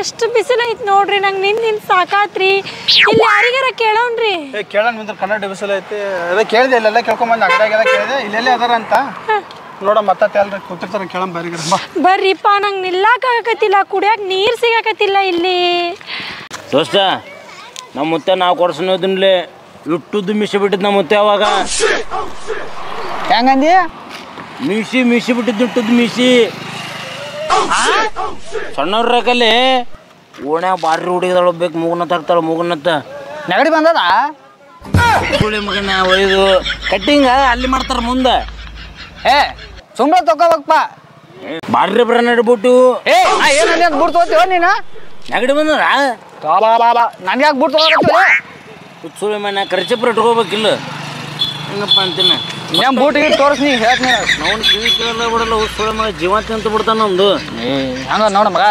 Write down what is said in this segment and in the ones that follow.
ಎಷ್ಟು ಬಿಸಿಲು ಐತ್ ನೋಡ್ರಿ ನಂಗೆ ನಿನ್ ನಿನ್ ಸಾಕಾತ್ರಿ ಇಲ್ಲಿ ಯಾರಿಗಾರ ಕೇಳೋಣ್ರಿ ಏ ಕೇಳೋಣ ಬಂದ್ರೆ ಕನ್ನಡ ಬಿಸಿಲು ಐತಿ ಅದೇ ಕೇಳಿದೆ ಇಲ್ಲೆಲ್ಲ ಕೇಳ್ಕೊಂಬಂದು ಅಂಗಡಿಯಾಗೆಲ್ಲ ಕೇಳಿದೆ ಇಲ್ಲೆಲ್ಲೇ ಅದಾರ ಅಂತ ನೋಡ ಮತ್ತೆ ಎಲ್ರಿ ಕೂತಿರ್ತಾರ ಕೇಳಂ ಬರೀ ಬಾ ಬರ್ರಿಪ್ಪ ನಂಗೆ ನಿಲ್ಲಕ್ ಆಗಕತ್ತಿಲ್ಲ ಕುಡಿಯಕ್ ನೀರ್ ಸಿಗಕತ್ತಿಲ್ಲ ಇಲ್ಲಿ ದೋಸ್ತ ನಮ್ಮ ಮುತ್ತೆ ನಾವು ಕೊಡ್ಸೋದಿನ್ಲಿ ಇಟ್ಟುದ್ದು ಮಿಸಿ ಬಿಟ್ಟಿದ್ದು ನಮ್ಮ ಮುತ್ತೆ ಅವಾಗ ಹೆಂಗಂದಿ ಮಿಸಿ ಮಿಸಿ ಬಿಟ್ಟಿದ್ದು ಇಟ್ಟುದ್ದು ಮಿಸಿ ಸಣ್ಣವ್ರಕಲ್ಲಿ ಓಣ್ಯಾಗ ಬಾರಿ ಹುಡುಗಿದಳು ಬೇಕು ಮೂಗನತ್ತ ಹಾಕ್ತಾಳ ಮೂಗನತ್ತ ನೆಗಡಿ ಬಂದದ ಸುಳಿ ಮಗನ ಒಯ್ದು ಕಟ್ಟಿಂಗ ಅಲ್ಲಿ ಮಾಡ್ತಾರ ಮುಂದೆ ಏ ಸುಮ್ಮನೆ ತಗೋಬೇಕಪ್ಪ ಬಾರಿ ಬ್ರ ನಡ್ಬಿಟ್ಟು ಏ ನಾ ಏನಂದಿ ಅಂತ ಬುಡ್ ತಗೋತೀವ ನೀನು ನೆಗಡಿ ಬಂದ್ರ ಬಾ ಬಾ ಬಾ ನನ್ಗೆ ಯಾಕೆ ಬುಡ್ ತಗೋಕತ್ತೀವಿ ಸುಳಿ ಮನೆ ಖರ್ಚಪ್ರ ಇಟ್ಕೋಬೇಕಿಲ್ಲ ಹೆಂಗಪ್ಪ ಅಂತೀನಿ ಇನ್ನೇನು ಬೂಟ್ ಗಿಟ್ ತೋರಿಸ್ ನೀ ಹೇಳ್ತೀನಿ ನಾವು ಕಿವಿ ಕೇಳಲ್ಲ ಬಿಡಲ್ಲ ಸುಳಿ ಮಗ ಜೀವಂತ ಅಂತ ಬಿಡ್ತಾನ ಒಂದು ಏ ಹಂಗ ನೋಡ ಮಗ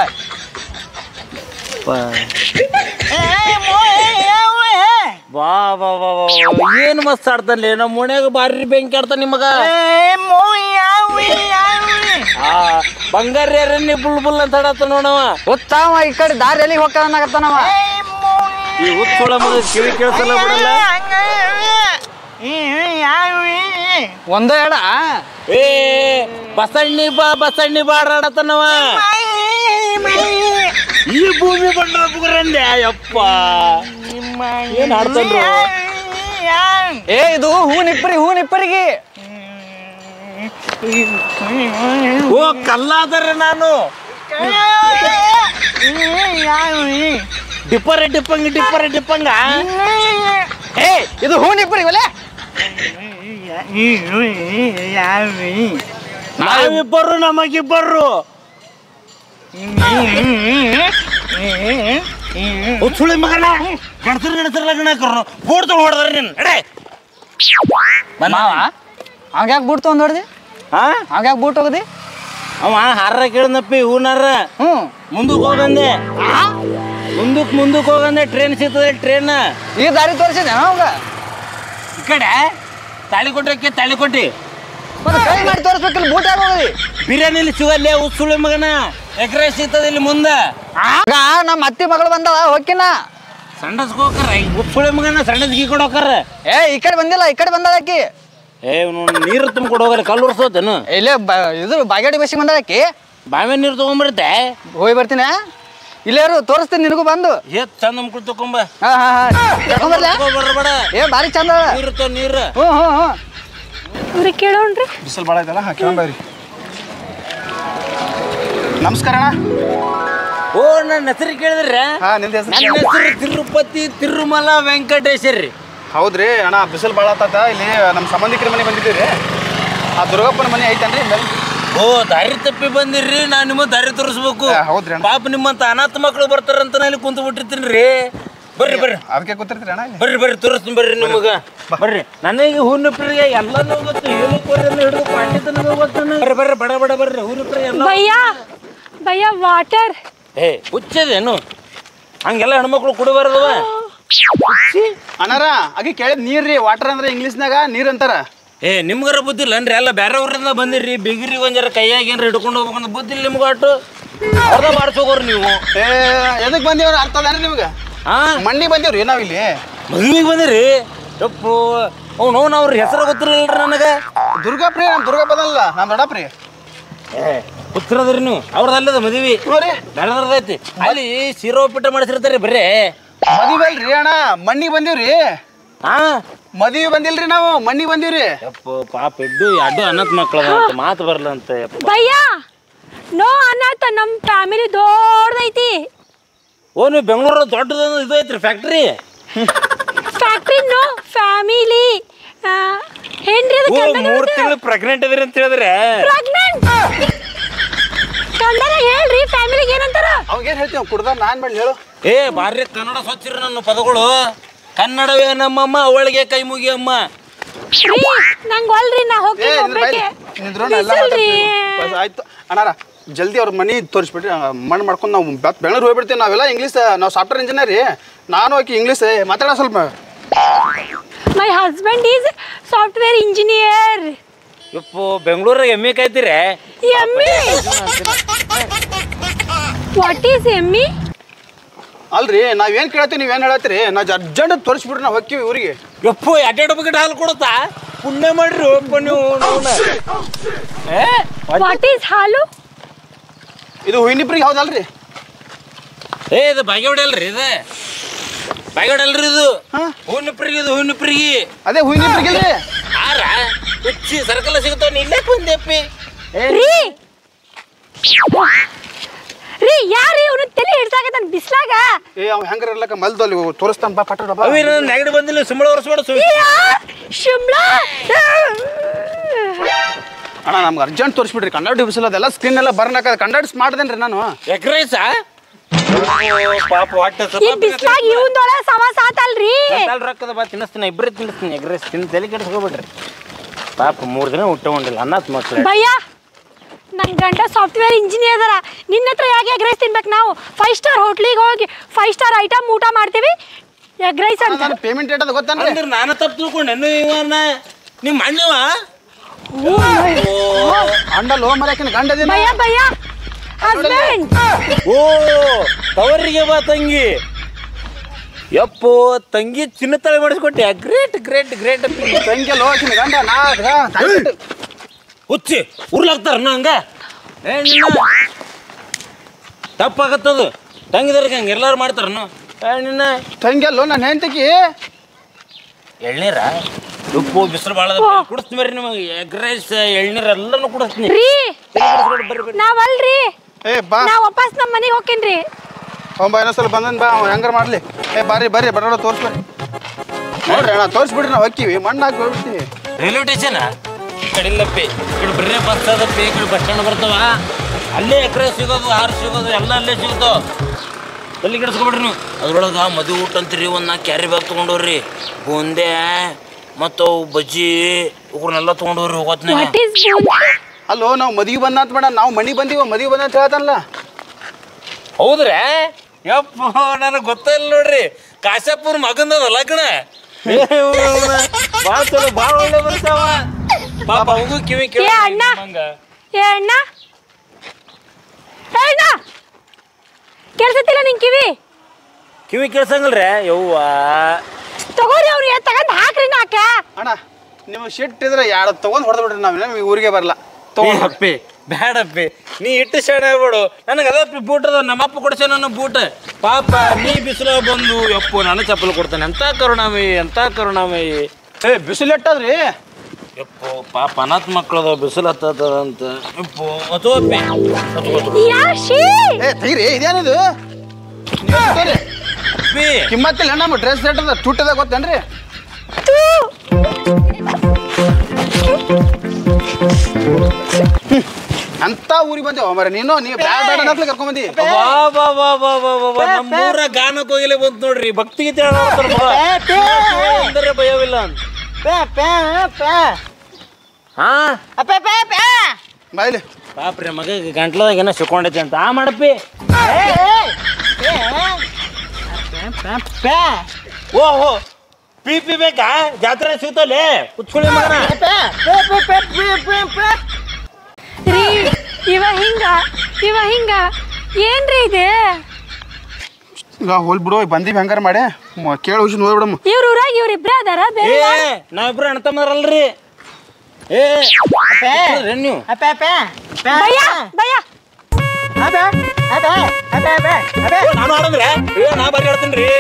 ಬಾ ಬಾ ಬಾ ಬಾ ಏನು ಮಸ್ತ್ ಆಡ್ತಾನೆ ನಮ್ಮ ಮನ್ಯಾಗ ಬಾರಿ ಬೆಂಕಿ ಆಡ್ತಾನ ನಿಮಗ ಆ ಬಂಗಾರ ನೀ ಬುಲ್ ಬುಲ್ ಅಂತ ಆಡತ್ತ ನೋಡವ ಉತ್ತಮ ಈ ಕಡೆ ದಾರಿ ಎಲ್ಲಿಗೆ ಹೋಗ್ತಾನವ ಈ ಹುಚ್ಚೊಳ ಮಗ ಕಿವಿ ಕೇಳ್ಸಲ್ಲ ಬಿಡಲ್ಲ ಒಂದೇ ಎಡ ಏ ಬಸಣ್ಣಿ ಬಾ ಬಸಣ್ಣಿ ಬಾ ಆಡತ್ತನವ ಈ ಭೂಮಿ ಬಣ್ಣ ಬುಗರಂದೆ ಯಪ್ಪ ಏನ್ ಆಡ್ತಾನ್ರು ಏ ಇದು ಹೂ ನಿಪ್ಪರಿ ಹೂ ನಿಪ್ಪರಿಗೆ ಓ ಕಲ್ಲಾದರೆ ನಾನು ಡಿಪ್ಪರ ಡಿಪ್ಪಂಗ ಡಿಪ್ಪರ ಡಿಪ್ಪಂಗ ಏ ಇದು ಹೂ ನಿಪ್ಪರಿ ಒಲೆ ನಾವಿಬ್ಬರು ನಮಗಿಬ್ಬರು ಸುಳಿ ಮಗನ ಗಣಸರು ಗಣಸರು ಲಗ್ನ ಹಾಕೋರು ಬೋರ್ಡ್ ತಗೊಂಡು ಹೊಡೆದ್ರಿ ನೀನು ನಡೆ ಮಾವ ಅವಾಗ ಯಾಕೆ ಬೂಟ್ ತೊಗೊಂಡ್ ಹೊಡ್ದಿ ಹಾ ಅವಾಗ ಯಾಕೆ ಬೂಟ್ ಹೋಗದಿ ಅವ ಹಾರ ಕೇಳಿದ್ನಪ್ಪಿ ಹೂನಾರ ಹ್ಞೂ ಮುಂದಕ್ಕೆ ಹೋಗಂದೆ ಮುಂದಕ್ಕೆ ಮುಂದಕ್ಕೆ ಹೋಗಂದೆ ಟ್ರೈನ್ ಸಿಗ್ತದೆ ಟ್ರೈನ್ ಈ ದಾರಿ ತೋರಿಸಿದೆ ಅವಾಗ ಈ ಕಡೆ ತಾಳಿ ಕೊಟ್ಟಕ್ಕೆ ತಾಳಿ ಕೊಟ್ಟಿ ಮತ್ತೆ ಕೈ ಮಾಡಿ ತೋರಿಸ್ಬೇಕಿಲ್ಲ ಬೂಟ್ ಯಾಕೆ ಹೋಗದಿ ಬಿರಿಯಾನಿಲಿ ಸಿಗಲ್ಲೇ ಸುಳಿ ಮಗನ ಎಗ್ ರೈಸ್ ಸಿಗ್ತದೆ ಇಲ್ಲಿ ಮುಂದೆ ಆಗ ನಮ್ಮ ಅತ್ತಿ ಮಗಳು ಬಂದವ ಹೋಗಿನ ಸಂಡಸ್ಗೆ ಹೋಗ್ತಾರ ಸುಳಿ ಮಗನ ಸಂಡಸ್ಗೆ ಕೊಡು ಹೋಗ್ತಾರ ಏ ಈ ಕಡೆ ಬಂದಿಲ್ಲ ಈ ಕಡೆ ಬಂದಾಳ ಆಕಿ ಏ ಇವ್ನು ನೀರು ತುಂಬಿಕೊಡು ಹೋಗ್ರಿ ಕಲ್ಲು ಉರ್ಸೋತೇನು ಇಲ್ಲೇ ಬ ಇದು ಬಾಗೇಡಿ ಬಸ್ಸಿಗೆ ಬಂದಾಳ ಆಕಿ ಬಾವಿ ನೀರು ತೊಗೊಂಬರುತ್ತೆ ಹೋಗಿ ಬರ್ತೀನಿ ಇಲ್ಲೇ ಇರು ತೋರಿಸ್ತೀನಿ ನಿನಗೂ ಬಂದು ಏತ್ ಚಂದ ಮುಕ್ಳು ತಗೊಂಬ ಹಾ ಹಾ ಹಾ ತಗೊಂಬರ್ಲ ಬರ್ಬೇಡ ಏ ಭಾರಿ ಚಂದ ಅದ. ನೀರು ತೊ ನೀರು ಹ್ಞೂ ಹ್ಞೂ ಹ್ಞೂ ಅವ್ರಿಗೆ ಕೇಳೋಣ್ರಿ ಬಿಸಿಲು ಭಾಳ ಐತಲ್ಲ ಹಾಂ ಕೇಳಂ ಬರ್ರಿ ನಮಸ್ಕಾರ ಅಣ್ಣ ಓ ನನ್ನ ಹೆಸರು ಕೇಳಿದ್ರೆ ಹಾ ನಿಂದ ಹೆಸರು ನನ್ನ ಹೆಸರು ತಿರುಪತಿ ತಿರುಮಲ ವೆಂಕಟೇಶ್ವರ ರೀ ಹೌದ್ರಿ ಅಣ್ಣ ಬಿಸಿಲು ಭಾಳ ಆತತ ಇಲ್ಲಿ ನಮ್ಮ ಸಂಬಂಧಿಕರ ಮನೆ ಬಂದಿದ್ದೀವಿ ರೀ ಆ ದುರ್ಗಪ್ಪನ ಮನೆ ಐತನ್ರಿ ಮೇಲೆ ಓ ದಾರಿ ತಪ್ಪಿ ಬಂದಿರ್ರಿ ನಾನು ನಿಮ್ಮ ದಾರಿ ತೋರಿಸ್ಬೇಕು ಏ, ಹೌದ್ರಿ ಅಣ್ಣ. ಪಾಪ ನಿಮ್ಮಂತ ಅನಾಥ ಮಕ್ಕಳು ಬರ್ತಾರಂತ ನಾನು ಇಲ್ಲಿ ಕುಂತು ಬಿಟ್ಟಿರ್ತೀನಿ ರೀ ಬರ್ರಿ ಬರ್ರಿ ಅದಕ್ಕೆ ಕೂತಿರ್ತೀರಿ ಅಣ್ಣ ಇಲ್ಲಿ ಬರ್ರಿ ಬರ್ರಿ ತೋರಿಸ್ತೀನಿ ಬರ್ರಿ ನಿಮಗೆ ಬರ್ರಿ ನನಗೆ ಹೂನಿಪ್ರಿಗೆ ಎಲ್ಲನೂ ಗೊತ್ತು ಏನು ಕೋರಿಯನ್ನು ಹಿಡಿದು ಪಾಂಡಿತನ ಗೊತ್ತು ಬರ್ರಿ ಬರ್ರಿ ಬಡ ಬಡ ಬರ್ರಿ ಹೂನಿಪ್ರಿ ಎಲ್ಲ ಭಯ್ಯ ಭಯ್ಯ ವಾಟರ್ ಏ ಹುಚ್ಚದೇನು ಹಂಗೆಲ್ಲ ಹೆಣ್ಮಕ್ಳು ಕುಡಿಬಾರ್ದವ ಅಣ್ಣಾರ ಆಗಿ ಕೇಳಿದ್ ನೀರ್ ರೀ ವಾಟರ್ ಅಂದ್ರೆ ಇಂಗ್ಲೀಷ್ನಾಗ ನೀರ್ ಅಂತಾರ ಏ ನಿಮ್ಗಾರ ಬುದ್ಧಿ ಇಲ್ಲ ಅನ್ರಿ ಎಲ್ಲ ಬೇರೆ ಊರಿಂದ ಬಂದಿರ್ರಿ ಬಿಗಿರಿ ಒಂಜಾರ ಕೈಯಾಗ ಏನ್ರ ಹಿಡ್ಕೊಂಡು ಹೋಗ್ಬೇಕಂತ ಬುದ್ಧಿ ಇಲ್ಲ ನಿಮ್ಗೆ ಅಟ್ಟು ಅರ್ಧ ಬಾಡ್ಸೋಗೋರು ನೀವು ಏ ಎದಕ್ ಬಂದೇವ್ರಿ ಅರ್ಥ ಅದಾನ್ರಿ ನಿಮ್ಗೆ ಹಾ ಮಣ್ಣಿ ಬಂದೇವ್ರಿ ನಾವಿಲ್ಲಿ ಮದುವೆಗೆ ಬಂದಿರಿ ಯಪ್ಪು ಅವ್ನು ಅವ್ನು ಅವ್ರ ಹೆಸರು ಗೊತ್ತಿರಲಿಲ್ಲ ನನಗೆ ದುರ್ಗಾಪ್ರಿ ನಮ್ಮ ದುರ್ಗಪ್ಪದಲ್ಲ ನಮ್ಮ ದೊಡ್ಡಪ್ರಿ ಏ ಗೊತ್ತಿರೋದ್ರಿ ನೀವು ಅವ್ರದ್ದು ಅಲ್ಲದ ಮದುವೆ ನೋಡ್ರಿ ಬೇರೆದೈತಿ ಅಲ್ಲಿ ಶಿರೋ ಉಪ್ಪಿಟ್ಟು ಮಾಡಿಸಿರ್ತಾರೆ ಬರೇ ಮದುವೆ ಅಲ್ರಿ ಅಣ್ಣ ಮಣ್ಣಿಗೆ ಬಂದೀವ್ರಿ ಹಾ ಮದುವೆ ಬಂದಿಲ್ರಿ ನಾವು ಮಣ್ಣಿಗೆ ಬಂದೀವ್ರಿ ಯಪ್ಪು ಪಾಪ ಇದ್ದು ಎರಡು ಅನ್ನತ್ ಮಕ್ಳು ಮಾತು ಬರಲ್ಲ ಅಂತ ಯಪ್ಪ ಭಯ್ಯ ನೋ ಅನ್ನತ್ತ ನಮ್ಮ ಫ್ಯಾಮಿಲಿ ದೊಡ್ಡದೈತಿ ಓ ನೀವು ಬೆಂಗಳೂರು ದೊಡ್ಡದೊಂದು ಇದು ಐತ್ರಿ ಫ್ಯಾಕ್ಟ್ರಿ ಫ್ಯಾಕ್ಟ್ರಿ ನೋ ಫ್ಯಾಮಿಲಿ ಹೆಂಡ್ರಿ ಓ ಮೂರು ತಿಂಗಳು ಪ್ರೆಗ್ನೆಂಟ್ ಇದೀರಿ ಅಂತ ಹೇಳಿದ್ರೆ ಪ್ರೆಗ್ನೆಂಟ್ ಕನ್ನಡ ಹೇಳ್ರಿ ಫ್ಯಾಮಿಲಿಗೆ ಏನಂತಾರ ಅವಾಗೇನು ಹೇಳ್ತೀವಿ ಕುಡ್ದ ನಾನು ಮಾಡಿ ಹೇಳು ಏ ಭಾರಿ ಕನ್ನಡ ಸ್ವಚ್ಛರಿ ನನ್ನ ಪದಗಳು ಕನ್ನಡವೇ ನಮ್ಮಮ್ಮ ಅವಳಿಗೆ ಕೈ ಮುಗಿಯಮ್ಮ ರೀ ನಂಗೆ ಒಲ್ರಿ ನಾ ಏ ಹೋಗ್ತೀನಿ ನಿಂದ್ರ ಬೈಲಿ ಒಬ್ಬಾಕೆ ನಿಂದ್ರು ಎಲ್ಲ ಬಿಸಿಲ್ರಿ. ಮಾತಾಡ್ತೀವಿ. ಬಸ್ ಆಯ್ತು ಅಣ್ಣಾರ ಜಲ್ದಿ ಅವ್ರ ಮನೆ ತೋರಿಸ್ಬಿಟ್ರಿ ಮಣ್ಣು ಮಾಡ್ಕೊಂಡು ನಾವು ಬೆತ್ ಬೆಂಗಳೂರು ಹೋಗ್ಬಿಡ್ತೀವಿ ನಾವೆಲ್ಲ ಇಂಗ್ಲೀಷ್ ನಾವು ಸಾಫ್ಟ್ವೇರ್ ಇಂಜಿನಿಯರ್ ರೀ ನಾನು ಆಕಿ ಇಂಗ್ಲೀಷ್ ಮಾತಾಡೋ ಸ್ವಲ್ಪ my husband is software engineer ಯಪ್ಪು ಬೆಂಗಳೂರಾಗ ಎಮ್ಮೆ ಕಾಯ್ತೀರಿ ಎಮ್ಮಿ ವಾಟ್ ಈಸ್ ಎಮ್ಮಿ ಅಲ್ರಿ ನಾವೇನ್ ಕೇಳತ್ತೀವಿ ನೀವೇನ್ ಹೇಳತ್ತೀರಿ ನಾ ಅರ್ಜೆಂಟ್ ತೋರಿಸ್ಬಿಡ್ರಿ ನಾವು ಹೊಕ್ಕಿವಿ ಊರಿಗೆ ಯಪ್ಪು ಅಡ್ಡಾಡ ಬಕೆಟ್ ಹಾಲು ಕೊಡತ್ತಾ ಪುಣ್ಯ ಮಾಡ್ರಿ ಒಬ್ಬ ನೀವು ನೋವ್ನ. ಏ ವಾಟ್ ಈಸ್ ಹಾಲು ಇದು ಹುಯಿನಿಪ್ರಿಗೆ ಹೌದಲ್ರಿ ಏ ಇದು ಬಾಗೇವಾಡಿ ಅಲ್ರಿ ಇದು ಬಾಗೇವಾಡಿ ಅಲ್ರಿ ಇದು ಹಾ? ಹೂನಿಪ್ರಿಗೆ ಇದು ಹೂನಿಪ್ರಿಗೆ ಅದೇ ಹುಯಿನಿಪ್ರಿಗೆ ಇಲ್ರಿ ಆರ ಹುಚ್ಚಿ ಸರ್ಕಲ್ ಸಿಗ್ತಾವ ನೀ ಇಲ್ಲೇ ಬಂದೆಪ್ಪಿ ರೀ ರೀ ಯಾರೀ ಅವನು ತಲೆ ಹಿಡ್ಸಾಕತ್ತಾನ ಬಿಸ್ಲಾಗ ಏ ಅವ್ ಹೆಂಗಾರ ಇರ್ಲಕ್ಕ ಮಲ್ದು ಅಲ್ಲಿ ತೋರಿಸ್ತಾನ ಬಾ ಪಟ್ಟ ಬಾ ಅವಿ ನನ್ನ ನೆಗಡಿ ಬಂದಿಲ್ಲ ಸುಮ್ಮನೆ ಒರೆಸ್ಬೇಡ ಸು ಯಾ, ಶಿಮ್ಲಾ ಅಣ್ಣ ನಮ್ಗೆ ಅರ್ಜೆಂಟ್ ತೋರಿಸ್ಬಿಡ್ರಿ ಕನ್ನಡ ಬಿಸಿಲು ಅದೆಲ್ಲ ಸ್ಕ್ರೀನ್ ಎಲ್ಲ ಬರ್ನಾಕ ಕನ್ನಡ ಮಾಡ್ದೇನ್ರಿ ನಾನು ಎಗ್ ರೈಸ ಪಾಪ ಹೊಟ್ಟೆ ಈ ಬಿಸ್ಲಾಗ ಇವಂದೊಳ ಸವಾಸ ಆತಲ್ರಿ ರೊಕ್ಕದ ಬಾ ತಿನ್ನಿಸ್ತೀನಿ ಇಬ್ಬರೇ ತಿನ್ನಿಸ್ತೀನಿ ಎಗ್ ರೈಸ್ ತಿನ್ ತಲೆ ಕೆಡಿಸ್ಕೊಬಿಡ್ರಿ ಪಾಪ ಮೂರು ದಿನ ಊಟ ಉಂಡಿಲ್ಲ ಅನ್ನತ್ ಮಕ್ಳು ಭಯ್ಯ ನನ್ನ ಗಂಡ ಸಾಫ್ಟ್ವೇರ್ ಇಂಜಿನಿಯರ್ ಅದರ ನಿನ್ನ ಹತ್ರ ಯಾಕೆ ಎಗ್ ರೈಸ್ ತಿನ್ಬೇಕು ನಾವು ಫೈವ್ ಸ್ಟಾರ್ ಹೋಟ್ಲಿಗೆ ಹೋಗಿ ಫೈವ್ ಸ್ಟಾರ್ ಐಟಮ್ ಊಟ ಮಾಡ್ತೀವಿ ಎಗ್ ರೈಸ್ ಅಂತ ನಾನು ಪೇಮೆಂಟ್ ಏಟದ ಗೊತ್ತೇನ್ರಿ ಅಂದ್ರೆ ನಾನು ತಪ್ಪು ತಿಳ್ಕೊಂಡೆ ಇವನ್ನ ನಿಮ್ಮ ಅಣ್ಣವ ಅಂಡಲ್ ಹೋ ಮರಕಿನ ಗಂಡದಿನ ಭಯ್ಯ ಭಯ್ಯ ಹಸ್ಬೆಂಡ್ ಓ ತವರಿಗೆ ಬಾ ತಂಗಿ ಯಪ್ಪೋ ತಂಗಿ ಚಿನ್ನ ತಲೆ ಮಾಡಿಸ್ಕೊಟ್ಟೆ ಗ್ರೇಟ್ ಗ್ರೇಟ್ ಗ್ರೇಟ್ ತಂಗಿ ಲೋಕಿನ ಗಂಡ ನಾ ಹಾ, ತಾಯ್ಬಿಟ್ಟು. ಹುಚ್ಚಿ ಉರ್ಲಾಗ್ತಾರ ಹಂಗ ಏ ನಿನ್ನ ತಪ್ಪಾಗತ್ತದು ತಂಗಿದವ್ರಿಗೆ ಹಂಗೆ ಎಲ್ಲಾರು ಮಾಡ್ತಾರನು ಏ ನಿನ್ನ ತಂಗಿ ಅಲ್ಲೋ ನನ್ನ ಹೆಂಡತಿಗೆ ಎಳ್ನೀರ ಉಪ್ಪು ಬಿಸಿಲು ಭಾಳ ಕುಡಿಸ್ತೀನಿ ಬರ್ರಿ ನಿಮಗೆ ಎಗ್ ರೈಸ್ ಎಳ್ನೀರು ಎಲ್ಲನೂ ಕುಡಿಸ್ತೀನಿ ರೀ ಬರ್ರಿ ಬರ್ರಿ ನಾವಲ್ರಿ ಏ ಬಾ ನಾ ವಾಪಸ್ ನಮ್ಮ ಮನೆಗೆ ಹೋಗ್ತೇನ್ರಿ ಒಂಬ ಇನ್ನೊಂದ್ಸಲ ಬಂದನ್ ಬಾ ಅವ ಹೆಂಗಾರ ಮಾಡ್ಲಿ ಏ ಬಾರಿ ಬರ್ರಿ ಬರೋಣ ತೋರಿಸ್ಬರ್ರಿ ನೋಡ್ರಿ ಅಣ್ಣ ತೋರಿಸ್ಬಿಡ್ರಿ ನಾವು ಹೊಕ್ಕಿವಿ ಮಣ್ಣು ಹಾಕಿ ಹೋಗ್ಬಿಡ್ತೀವಿ ರೈಲ್ವೆ ಸ್ಟೇಷನ್ ಈ ಕಡೆ ಇಲ್ಲಪ್ಪಿ ಈ ಕಡೆ ಬರೀ ಬಸ್ ಅದಪ್ಪಿ ಈ ಕಡೆ ಬಸ್ ಸ್ಟ್ಯಾಂಡ್ ಬರ್ತಾವ ಅಲ್ಲೇ ಎಕರೆ ಸಿಗೋದು ಆರು ಸಿಗೋದು ಎಲ್ಲ ಅಲ್ಲೇ ಸಿಗ್ತಾವ ಎಲ್ಲಿ ಗಿಡಿಸ್ಕೊಬಿಡ್ರಿ ನೀವು ಅದ್ರೊಳಗೆ ಮದುವೆ ಊಟ ಅಂತೀರಿ ಒಂದು ನಾಲ್ಕು ಕ್ಯಾರಿ ಬ್ಯಾಗ್ ತೊಗೊಂಡವ್ರಿ ಬೂಂದೆ ಮತ್ತು ಅವು ಬಜ್ಜಿ ಇವ್ರನ್ನೆಲ್ಲ ತೊಗೊಂಡವ್ರಿ ಹೋಗೋತ್ನಾಗ ವಾಟ್ ಈಸ್ ಅಲ್ಲೋ ನಾವು ಮದುವೆ ಬಂದ ಅಂತ ಬೇಡ ನಾವು ಮನೆಗೆ ಬಂದೀವ ಮದುವೆ ಬಂದ ಅಂತ ಹೇಳ್ತಾನಲ್ಲ ಹೌದ್ರಾ ಯಪ್ಪ ನನಗೆ ಗೊತ್ತಿಲ್ಲ ನೋಡ್ರಿ ಕಾಶ್ಯಪುರ್ ಮಗಂದದ ಲಗ್ನ ಭಾಳ ಚಲೋ ಭಾಳ ಒಳ್ಳೆ ಬರ್ತಾವ ಪಾಪ ಅವಂಗೂ ಕಿವಿ ಕೇಳ ಏ ಅಣ್ಣ. ಏ ಅಣ್ಣ ಏ ಅಣ್ಣ ಕೆಲ್ಸತ್ತಿಲ್ಲ ನಿನ್ ಕಿವಿ ಕಿವಿ ಕೇಳ್ಸಂಗಲ್ರಿ ಯವ್ವ ತಗೋರಿ ಅವ್ರು ತಗೊಂಡ್ ಹಾಕ್ರಿ ನಾಕ ಅಣ್ಣ ನಿಮಗೆ ಶಿಟ್ ಇದ್ರೆ ಯಾರು ತೊಗೊಂಡು ಹೊಡೆದು ಬಿಡ್ರಿ ನಾವು ನಮಗೆ ಊರಿಗೆ ಬರಲ್ಲ ಏ ತೊಗೊಂಡು ಅಪ್ಪಿ ಬ್ಯಾಡಪ್ಪಿ ನೀ ಇಟ್ಟು ಶಾಣೆ ಆಗ್ಬೇಡು ನನಗೆ ಅದಪ್ಪಿ ಬೂಟ್ ಅದ ನಮ್ಮಪ್ಪ ಕೊಡ್ಸೆ ನನ್ನ ಬೂಟ್ ಪಾಪ ನೀ ಬಿಸಿಲು ಬಂದು ಯಪ್ಪು ನಾನು ಚಪ್ಪಲ್ ಕೊಡ್ತಾನೆ ಎಂತ ಕರುಣಾಮಯಿ ಎಂತ ಕರುಣಾಮಯಿ ಏ ಬಿಸಿಲು ಎಟ್ಟದ್ರಿ ಯಪ್ಪು ಪಾಪ ಅನಾಥ ಮಕ್ಕಳು ಅದಾವ ಬಿಸಿಲು ಹತ್ತದ ಅಂತ ಯಪ್ಪು ಅಪ್ಪಿ ಯಾಶಿ ಏ ತೈರಿ ಇದೇನಿದು ನೀವು ತಗೋರಿ. ಅಪ್ಪಿ ಕಿಮ್ಮತ್ತಿಲ್ಲ ನಮ್ಮ ಡ್ರೆಸ್ ರೇಟ್ ಅದ ತುಟ್ಟದ ಗೊತ್ತೇನ್ರಿ ತೂ. ಅಂತ ಊರಿಗೆ ಬಂದೇವ ಮರ ನೀನು ನೀವು ಬ್ಯಾಡ ಬ್ಯಾಡ ಅನ್ನತ್ಲೆ ಕರ್ಕೊಂಡ್ ಬಂದಿ ವಾ ವಾ ವಾ ವಾ ವಾ ವಾ ವಾ ನಮ್ಮೂರ ಗಾನ ಕೋಗಿಲೆ ಬಂತು ನೋಡ್ರಿ ಭಕ್ತಿ ಗೀತೆ ಹಾಡ್ತಾರ್ ಮಗ. ಅಂದರೆ ಭಯವಿಲ್ಲ ಅಂತ ಹಾ ಬಾಯ್ಲಿ ಪಾಪ್ರಿ ಮಗ ಗಂಟ್ಲದಾಗ ಏನೋ ಸಿಕ್ಕೊಂಡೈತೆ ಅಂತ ಆ ಮಾಡಪ್ಪಿ ಓಹೋ ಪಿ ಪಿ ಬೇಕಾ ಜಾತ್ರೆ ಸಿಗ್ತಲ್ಲೇ ಕುತ್ಕೊಳ್ಳಿ ಮಗನ ರೀ ಇವ ಹಿಂಗ ಇವ ಹಿಂಗ ಏನ್ರಿ ಇದೆ ಈಗ ಹೋಲ್ ಬಿಡು ಬಂದೀವಿ ಹೆಂಗಾರ ಮಾಡಿ ಮ- ಕೇಳಿ ಹುಷಿ ನೋಡ್ಬಿಡಮ್ಮ ಇವ್ರ ಊರಾಗ ಇವ್ರಿಬ್ರ ಅದಾರ ಏ ಬೇರೆ ನಾವಿಬ್ರು ಅಣ್ಣ ತಮ್ಮರಲ್ರಿ ಏ ಕೂತ್ಕೊಳ್ರಿ ನೀವು ಭಯ ಭಯ ಓ, ನಾನು ಆಡಂದ್ರೆ ಏ ನಾ ಬಾರಿ ಆಡ್ತೀನಿ ರೀ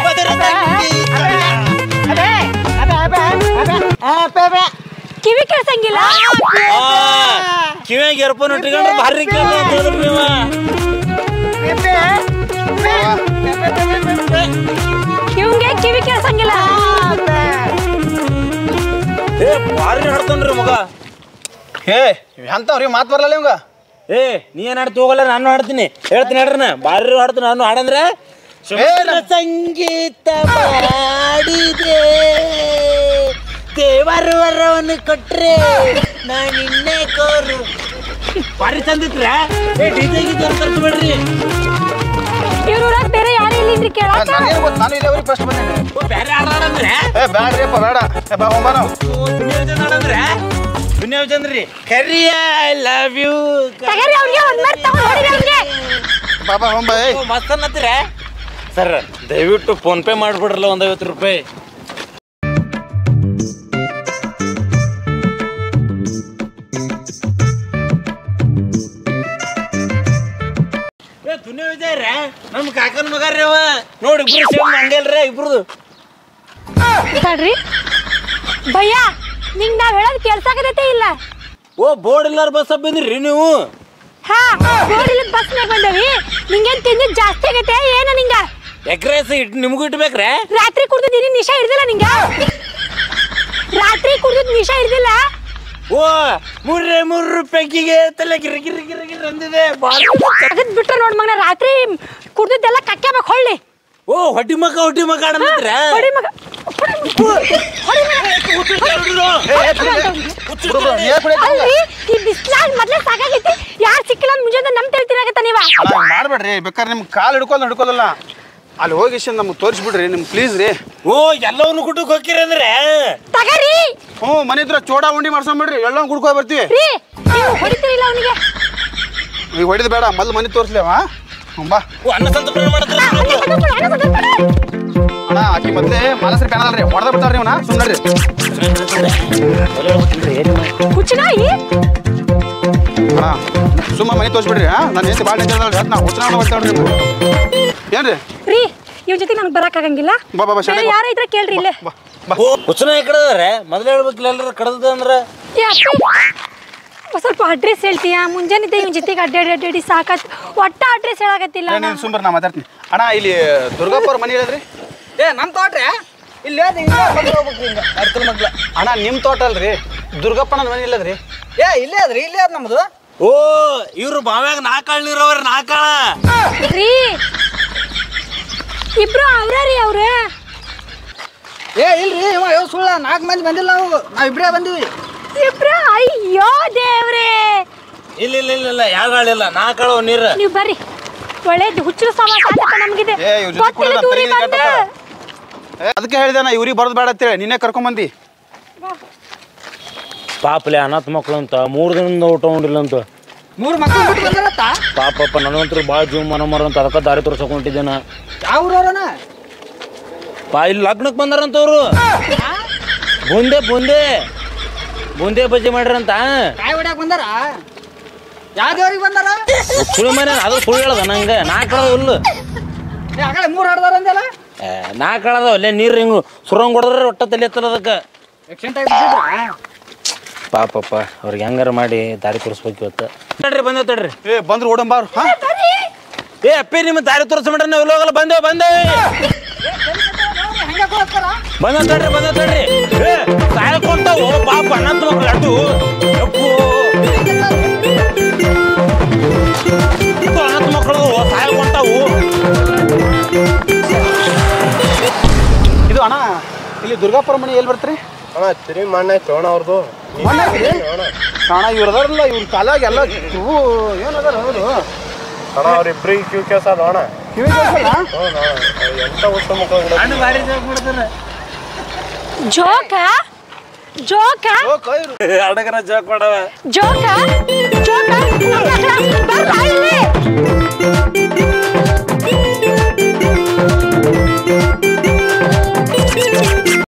ಕಿವಿ ಕೇಳ್ಸಂಗಿಲ್ಲ ಕಿವಿಯಾಗ ಇಯರ್ಫೋನ್ ಇಟ್ಕೊಂಡ್ರೆ ಭಾರಿ ಕೇಳ್ದ ಅಂತ ಹೇಳಿದ್ರಿ ನೀವು ಇವಂಗೆ ಕಿವಿ ಕೇಳ್ಸಂಗಿಲ್ಲ ಏ ಭಾರಿ ಹಾಡ್ತಾನ್ರಿ ಮಗ ಹೇ ಎಂತವ್ರಿ ಮಾತು ಬರಲ್ಲ ಇವಂಗ ಏ ನೀ ಏನ್ ಹಾಡ್ತಿ ಹೋಗಲ್ಲ ನಾನು ಹಾಡ್ತೀನಿ ಹೇಳ್ತೀನಿ ಹೇಳ್ರಿ ನಾ ಭಾರಿ ಹಾಡ್ತೀನಿ ನಾನು ಹಾಡಂದ್ರೆ ಸುಮಧುರ ಸಂಗೀತ ಮಾಡಿದೆ ದೇವರು ವರವನ್ನು ಕೊಟ್ರೆ ನಾನು ಇನ್ನೇ ಕೋರು ಭಾರಿ ಚಂದಿತ್ರ ಏ ಡಿಜೆ ಗೀತೆ ಕರ್ತು ಬಿಡ್ರಿ ಇವ್ರ ಊರಾಗ ಬೇರೆ ಯಾರು ಇಲ್ಲಿನ್ರಿ ಕೇಳಾಕ ನನಗೇನು ಗೊತ್ತು ನಾನು ಇಲ್ಲೇ ಫಸ್ಟ್ ಬಂದೇನೆ ಓ, ಬೇರೆ ಹಾಡಂದ್ರೆ ಏ ಬ್ಯಾಡ್ರಿಪ್ಪ ಬೇಡ ಏ ಬಾ ಹೋಗ್ಬಾ ನಾವು ದುನಿಯಾಜನ್ ಹಾಡಂದ್ರೆ ದುನಿಯಾಜನ್ ರೀ ಕರಿಯ ಐ ಲವ್ ಯು ತಗರಿ ಅವ್ರಿಗೆ ಒಂದ್ ಮಾರ್ ತಗೊಂಡ್ ಹೊಡಿರಿ ಅವ್ರಿಗೆ ಬಾಬಾ ಹೋಗ್ಬಾ ಏ ಮಸ್ತ್ ಅನ್ನತ್ತೀರ ಸರ್ ದಯವಿಟ್ಟು ಫೋನ್ ಪೇ ಮಾಡಿಬಿಡ್ರಲ್ಲ ಒಂದು ಐವತ್ತು ರೂಪಾಯಿ ಏ ತುನೆ ವಿಜಯರೇ ನಮ್ಮ ಕಾಕನ ಮಗ ರೀ ಅವ ನೋಡಿ ಇಬ್ರು ಸೇಮ್ ಹಂಗಲ್ರಿ ಇಬ್ರದು ತಡ್ರಿ ಭಯ್ಯ ನಿಂಗ್ ನಾವ್ ಹೇಳೋದ್ ಕೆಲ್ಸಾಕತೈತೆ ಇಲ್ಲ ಓ ಬೋರ್ಡ್ ಇಲ್ಲಾರ ಬಸ್ ಬಂದಿರಿ ನೀವು ಹಾ ರೋಡ್ ಬಸ್ ನಾಗ ಬಂದೇವಿ ನಿಂಗೇನ್ ತಿಂದಿದ್ ಜಾಸ್ತಿ ಆಗೈತೆ ಏನು ನಿಂಗ ಎಗ್ರೆಸ್ ಇಟ್ ನಿಮಗೂ ಇಟ್ಬೇಕ್ರೆ ರಾತ್ರಿ ಕುಡ್ದಿದ್ದೀನಿ ನಿಶಾ ಹಿಡ್ದಿಲ್ಲ ನಿಂಗ ರಾತ್ರಿ ಕುಡ್ದಿದ್ ನಿಶಾ ಹಿಡ್ದಿಲ್ಲ ಓ ಮೂರ್ರೆ ಮೂರು ರೂಪಾಯಿಗೆ ತಲೆ ಗಿರಿ ಗಿರಿ ಗಿರಿ ಗಿರಿ ಅಂದಿದೆ ಬಾರಿ ಅಗದ್ ಬಿಟ್ರೆ ನೋಡ್ ಮಗನ ರಾತ್ರಿ ಕುಡ್ದಿದ್ದೆಲ್ಲ ಕಕ್ಕ್ಯಾಬೇಕು ಹೊಳ್ಳಿ ಓ ಹೊಟ್ಟಿ ಮಗ ಹೊಟ್ಟಿ ಮಗ ಆಡಂದ್ರೆ ಹೊಡಿ ಮಗ ಹೊಡಿ ಮಗ. ಅಲ್ರಿ ಈ ಬಿಸ್ಲಾಗ್ ಮೊದ್ಲೇ ಸಾಕಾಗೈತಿ ಯಾರ್ ಸಿಕ್ಕಿಲ್ಲ ಅಂದ್ ಮುಂಜಾನೆ ನಮ್ ತಲೆ ತಿನ್ನಾಗತ್ತ ನೀವ ಅಲ್ಲ ಹಂಗ್ ಮಾಡ್ಬೇಡ್ರಿ ಬೇಕಾದ್ರೆ ನಿಮ್ ಕಾಲ್ ಹಿಡ್ಕೊಲ್ ಹಿಡ್ಕೊಲ್ಲ ಅಲ್ಲಿ ಹೋಗಿ ನಮ್ಗೆ ತೋರಿಸ್ಬಿಡ್ರಿ ನಿಮ್ ಪ್ಲೀಸ್ ರೀ ಓ ಎಲ್ಲವನ್ನು ಕುಟುಕ್ ಹೋಗಿರಿ ಅಂದ್ರೆ ತಗರಿ ಹ್ಞೂ ಮನೆ ಹತ್ರ ಚೋಡ ಉಂಡಿ ಮಾಡ್ಸ್ಕೊಂಬಿಡ್ರಿ ಎಲ್ಲ ಗುಡ್ಕೊ ಬರ್ತೀವಿ ರೀ ನೀವು ಹೊಡಿತೀರಿಲ್ಲ ಅವನಿಗೆ ಈಗ ಹೊಡಿದ್ ಬೇಡ ಮೊದ್ಲು ಮನೆ ತೋರಿಸ್ಲೇವ ಹ್ಞೂ ಬಾ ಓ ಅನ್ನ ಸಂತರ್ಪಣೆ ಮಾಡಿದ್ರೆ ಅಣ್ಣ ಆಕಿ ಮೊದ್ಲೇ ಮನಸ್ರಿ ಕಾಣಲ್ರಿ ಹೊಡೆದ ಬಿಡ್ತಾರ್ರಿ ಇವನ ಸುಮ್ಮನೆ ಹುಚ್ಚನಾಯಿ ಅಣ್ಣ ಸುಮ್ಮ ಮನೆ ತೋರಿಸ್ಬಿಡ್ರಿ ಹಾ ನಾನು ಏನು ಭಾಳ ಡೇಂಜರ್ ಅದ ನಾ ಹುಚ್ಚನ ಬರ್ತಾವ್ರಿ ನಿಮ್ಗೆ ಏನ್ರಿ ರೀ ಇವ್ ಜೊತೆ ನನ್ಗೆ ಬರಕ್ ಆಗಂಗಿಲ್ಲ ಬಾ ಬಾ ಬಾ ಶಾಲೆಗೆ ಬಾ. ಯಾರ ಇದ್ರೆ ಕೇಳ್ರಿ ಇಲ್ಲೇ ಬಾ ಬಾ ಓ ಹುಚ್ಚನ ಈ ಕಡೆ ಮೊದಲು ಹೇಳ್ಬೇಕಿಲ್ಲ ಎಲ್ಲರೂ ಕಡದ ಅಂದ್ರೆ ಏ ಅಪ್ಪಿ, ಒಂದ್ ಸ್ವಲ್ಪ ಅಡ್ರೆಸ್ ಹೇಳ್ತೀಯಾ ಮುಂಜಾನಿದ್ದೆ ಇವ್ ಜೊತೆಗೆ ಅಡ್ಡಾಡಿ ಅಡ್ಡಾಡಿ ಸಾಕತ್ ಒಟ್ಟ ಅಡ್ರೆಸ್ ಹೇಳಾಕತ್ತಿಲ್ಲ ಏ, ನೀನು ಸುಂಬರ್ ನಾ ಮಾತಾಡ್ತೀನಿ ಅಣ್ಣ ಇಲ್ಲಿ ದುರ್ಗಪ್ಪ ಅವ್ರ ಮನೆ ಹೇಳಿದ್ರಿ ಏ ನಮ್ಮ ತೋಟ್ರಿ ಇಲ್ಲಿ ಅದ ಇಲ್ಲ ಮಗ್ಳು ಹೋಗ್ಬೇಕ್ರಿ ಹಿಂಗ ಅಡ್ಕಲ್ ಮಗ್ಲ ಅಣ್ಣ ನಿಮ್ಮ ತೋಟ ಅಲ್ರಿ ದುರ್ಗಪ್ಪನ ಮನೆ ಇಲ್ಲದ್ರಿ ಏ ಇಲ್ಲೇ ಅದ್ರಿ ಇಲ್ಲೇ ಅದ ನಮ್ದು ಓ ಇವ್ರು ಬಾವ್ಯಾಗ ನಾಲ್ಕಾಳ್ ನೀರವ್ರಿ ನಾಲ್ಕಾಳ ರೀ ಇಬ್ರು ಅವ್ರ ರೀ ಅವ್ರು ಏ ಇಲ್ರಿ ಇವ ಯಾವ ಸುಳ್ಳ ನಾಲ್ಕು ಮಂದಿ ಬಂದಿಲ್ಲ ನಾವು ನಾವ್ ಇಬ್ರೇ ಬಂದಿವಿ ಇಬ್ರು ಅಯ್ಯೋ ದೇವ್ರೇ ಇಲ್ಲ ಇಲ್ಲ ಇಲ್ಲ ಇಲ್ಲ ಯಾವ್ದಾಳಿಲ್ಲ ನಾಲ್ಕಾಳು ನೀರು ನೀವು ಬರ್ರಿ ಒಳ್ಳೇದು ಹುಚ್ಚು ಸಮಾಸ ಆತಪ್ಪ ನಮ್ಗಿದೆ ಏ, ಇವ್ರ್ ಜೊತೆ ಗೊತ್ತಿಲ್ಲ ಕುಡಿಯೋದು ದೂರಿ ತಲೆಗೆ ಬಂದು ಕೆಟ್ಟಪ್ಪ. ಏ, ಅದಕ್ಕೆ ಹೇಳಿದೆ ನಾ ಇವ್ರಿಗೆ ಬರೋದು ಬೇಡ ಅಂತೇಳಿ ನಿನ್ನೆ ಕರ್ಕೊಂಬಂದಿ ಪಾಪಲೆ ಅನಾಥ ಮಕ್ಳು ಅಂತ ಮೂರು ದಿನದಿಂದ ಊಟ ಉಂಡಿಲ್ಲ ಅಂತ ಮೂರು ಮಕ್ಕಳು ಬಿಟ್ಟು ಬಂದಾರತ್ತ ಪಾಪಪ್ಪ ನನಗಂತೂ ಭಾಳ ಜೀವ ಮನ ಮರ ಅಂತ ಅದಕ್ಕೆ ದಾರಿ ತೋರ್ಸಕೊಂಡಿದ್ದೇನ ಯಾವ ಊರವ್ರನ ಪಾ ಇಲ್ಲಿ ಲಗ್ನಕ್ಕೆ ಬಂದಾರಂತ ಅವ್ರು ಬುಂದೆ ಬುಂದೆ ಬುಂದೆ ಬಜ್ಜಿ ಮಾಡ್ರಂತ ಕಾಯಿ ಹೊಡ್ಯಾಕ ಬಂದಾರ ಯಾವ ದೇವ್ರಿಗೆ ಬಂದಾರ ಸುಳ್ಳು ಮನೆ ಅದು ಸುಳ್ಳು ಹೇಳದ ನಂಗೆ ನಾಲ್ಕು ಕಳದ ಹುಲ್ಲು ಏ ಆಗಲೇ ಮೂರು ಹಾಡ್ದಾರ ಅಂದಲ್ಲ ನಾಲ್ಕು ಕಳದ ಅಲ್ಲೇ ನೀರು ಹಿಂಗೆ ಸುರಂಗ್ ಹೊಡೆದ್ರೆ ಒಟ್ಟ ತಲೆ ಎತ್ತಲ್ಲ ಅದಕ್ಕೆ ಆಕ್ಸಿಡೆಂಟ್ ಆಗಿ ಬಿದ್ದಿದ್ರ ಪಾಪಪ್ಪ ಅವ್ರಿಗೆ ಹೆಂಗಾರ ಮಾಡಿ ದಾರಿ ತೋರಿಸ್ಬೇಕು ಇವತ್ತು ತಡ್ರಿ ಬಂದೇವ್ ತಡ್ರಿ ಏ ಬಂದ್ರು ಓಡಂಬಾರು ಹಾ ಏ ಅಪ್ಪಿ ನಿಮ್ಮ ದಾರಿ ತೋರಿಸ್ಬಿಟ್ರೆ ನಾವು ಹೋಗಲ್ಲ ಬಂದೇವ್ ಬಂದೇವಿ ಹೆಂಗ ಹೋಗ್ತಾರ ಬಂದ ತಡ್ರಿ ಬಂದ ತಡ್ರಿ ಏ ಸಾಯಕೊಂತಾವು ಪಾಪ ಅನಂತ ಮಕ್ಳು ಅಡ್ಡು ಯಪ್ಪು ಇದು ಅನಂತ ಮಕ್ಕಳು ಸಾಯಕೊಂತಾವು ಇದು ಅಣ್ಣ ಇಲ್ಲಿ ದುರ್ಗಾಪುರ ಮನೆ ಎಲ್ಲಿ ಬರ್ತೀರಿ ಅಣ್ಣ ತಿರಿ ಮಣ್ಣ ಐತಿ ಅಣ್ಣ ಅವ್ರದ್ದು ಮನೆ ಐತ್ರಿ? ಅಣ್ಣ ಇವ್ರು ಅದಾರಲ್ಲ ಇವ್ರ ಕಾಲಾಗ ಎಲ್ಲ ಇವು ಏನದಾರ ಹೌದು ಅಣ್ಣ ಅವ್ರಿಬ್ರಿಗೆ ಕ್ಯೂ ಕೇಸ್ ಅದ ಅಣ್ಣ ಕಿವಿ ಕೇಳ್ಸಲ್ಲ? ಹ್ಞೂ ಅಣ್ಣ ಎಂತ ಉತ್ತ ಮುಖ ಅಣ್ಣ ಭಾರಿ ಬಿಡ್ತಾರ ಜೋಕ ಜೋಕ ಓ, ಕೈ ಇರು. ಅಡಗನ ಜಾಕ್ ಮಾಡವ ಜೋಕ ಜೋಕ ಬರ್ಲಾ ಇಲ್ಲಿ